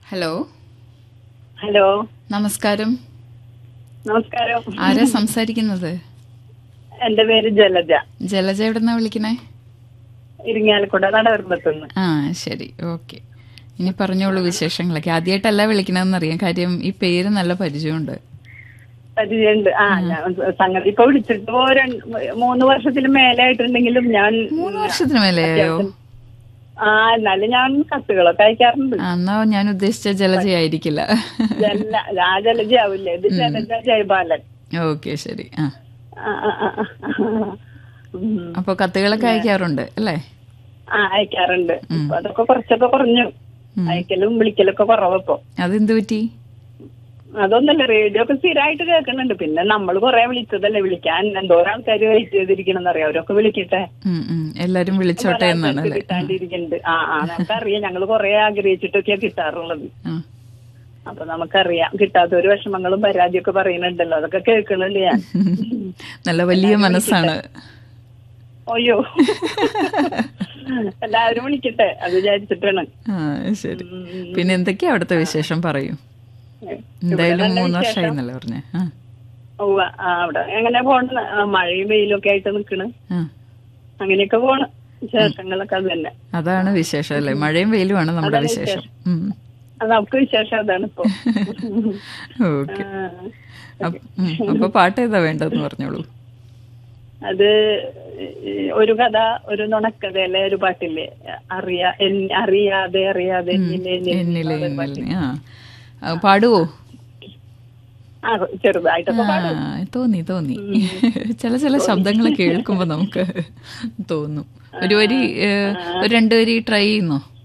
Hello hello നമസ്കാരം നമസ്കാരം ആരാ സംസാരിക്കുന്നത് എന്റെ പേര് ജലജ ജലജ എവിടെന്നാ വിളിക്കണേ ഇരിങ്ങാലക്കുട നടവർമ്മത്തുനിന്ന് ആ ശരി ഓക്കെ ഇനി പറഞ്ഞോളൂ വിശേഷങ്ങളൊക്കെ ആദ്യമായിട്ടല്ല വിളിക്കണമെന്നറിയാം കാര്യം ഈ പേര് നല്ല പരിചയമുണ്ട് പരിചയമുണ്ട് ആ ഞാൻ സംഗതി ഇപ്പൊ വിളിച്ചിട്ട് ഇപ്പോ രണ്ട് മൂന്ന് വർഷത്തിന് മേലെ ആയിട്ടുണ്ടെങ്കിലും ഞാൻ മൂന്ന് വർഷത്തിന് മേലെയായോ ആ എന്നാലും ഞാൻ കത്തുകളൊക്കെ അയക്കാറുണ്ട് ആ, എന്നാ ഞാൻ ഉദ്ദേശിച്ച ജലജയായിരിക്കില്ല ജല ആ ജലജ ആവില്ലേ ഇത് ജലജ ജയപാലൻ ഓക്കെ ശരി ആ ആ, ആ, ആ, ആ. ഉം. അപ്പൊ കത്തുകളൊക്കെ അയക്കാറുണ്ട് അല്ലേ ആ അയക്കാറുണ്ട് ഇപ്പൊ അതൊക്കെ കുറച്ചൊക്കെ കുറഞ്ഞു അയക്കലും വിളിക്കലൊക്കെ കുറവിപ്പോ അതെന്ത് പറ്റി അതൊന്നല്ല റേഡിയോ ഒക്കെ സ്ഥിരമായിട്ട് കേൾക്കുന്നുണ്ട് പിന്നെ നമ്മൾ കുറെ വിളിച്ചതല്ലേ വിളിക്കാൻ എന്തോരം ആൾക്കാർ വെയിറ്റ് ചെയ്തിരിക്കണം അറിയാം അവരൊക്കെ വിളിക്കട്ടെ ഉം, ഉം. എല്ലാരും വിളിച്ചോട്ടെ എന്നാണ് അല്ലേ കിട്ടാണ്ടിരിക്കുന്നുണ്ട് ആ ആ നമുക്കറിയാം ഞങ്ങൾ കുറെ ആഗ്രഹിച്ചിട്ടൊക്കെയാ കിട്ടാറുള്ളത് ആ. അപ്പൊ നമുക്കറിയാം കിട്ടാത്തൊരു വിഷമങ്ങളും പരാതിയൊക്കെ പറയുന്നുണ്ടല്ലോ അതൊക്കെ കേൾക്കുന്നുണ്ട് ഞാൻ നല്ല വലിയ മനസ്സാണ് അയ്യോ എല്ലാവരും വിളിക്കട്ടെ അത് വിചാരിച്ചിട്ടാണ് ആ ശരി പിന്നെ എന്തൊക്കെയാ അവിടുത്തെ വിശേഷം പറയൂ എന്തായാലും മൂന്ന് വർഷമായി എന്നല്ലേ പറഞ്ഞേ ആ ഉവ്വ, ആ, അവിടെ എങ്ങനെ പോണ് ആ, മഴയും വെയിലും ഒക്കെ ആയിട്ട് നിക്കണ് ആ അങ്ങനെയൊക്കെ പോണ് വിശേഷങ്ങളൊക്കെ അത് തന്നെ അതാണ് വിശേഷം അല്ലേ മഴയും വെയിലുമാണ് നമ്മുടെ വിശേഷം ഉം. അത് നമുക്ക് വിശേഷം അതാണ് ഇപ്പൊ ഓക്കെ ആ, അപ്പ- ഉം. അപ്പൊ പാട്ട് ഏതാ വേണ്ടതെന്ന് പറഞ്ഞോളൂ അത് ഈ ഒരു കഥ ഒരു നുണക്കഥയിലെ ഒരു പാട്ടില്ലേ അറിയാ എൻ- അറിയാതെ അറിയാതെ എന്നിലെ എന്നിലെ എന്നിലെ എന്നിലെ ആ ആ, പാടുവോ ആ ചെറുതായിട്ടൊക്കെ ആ തോന്നി തോന്നി ചില ചില ശബ്ദങ്ങൾ കേൾക്കുമ്പോ നമുക്ക് തോന്നും ഒരു വരി ഏ, ഒരു രണ്ടു വരി ട്രൈ ചെയ്യുന്നോ